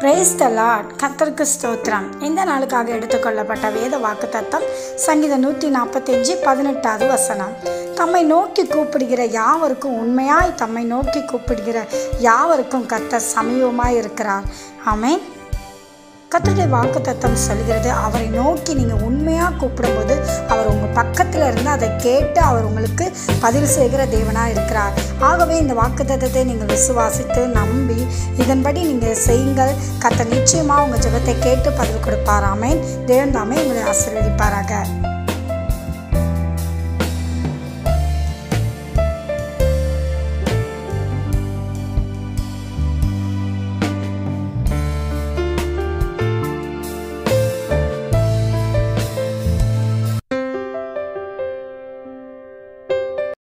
brace த Lord கத்தருக்கு ஸ்தோத்திரம் இந்த நாளுக்காக எடுத்துக்கொள்ளப்பட்ட வேத வாக்குத்தத்தம் சங்கீதம் நூற்றி நாற்பத்தஞ்சு பதினெட்டாவது வசனம் தம்மை நோக்கி கூப்பிடுகிற யாவருக்கும் உண்மையாய் தம்மை நோக்கி கூப்பிடுகிற யாவருக்கும் கத்தர் சமீபமாய் இருக்கிறார் ஆமென் கத்தருடைய வாக்குத்தத்தம் சொல்கிறது அவரை நோக்கி நீங்கள் உண்மையாக கூப்பிடும்போது அவர் உங்கள் பக்கத்தில் இருந்து அதை கேட்டு அவர் உங்களுக்கு பதில் செய்கிற தேவனாக இருக்கிறார் ஆகவே இந்த வாக்குத்தத்தத்தை நீங்கள் விசுவாசித்து நம்பி இதன்படி நீங்கள் செய்யுங்கள் கத்தர் நிச்சயமாக உங்கள் ஜெபத்தை கேட்டு பதில் கொடுப்பார் ஆமென் தேவன் தாமே உங்களை ஆசீர்வதிப்பாராக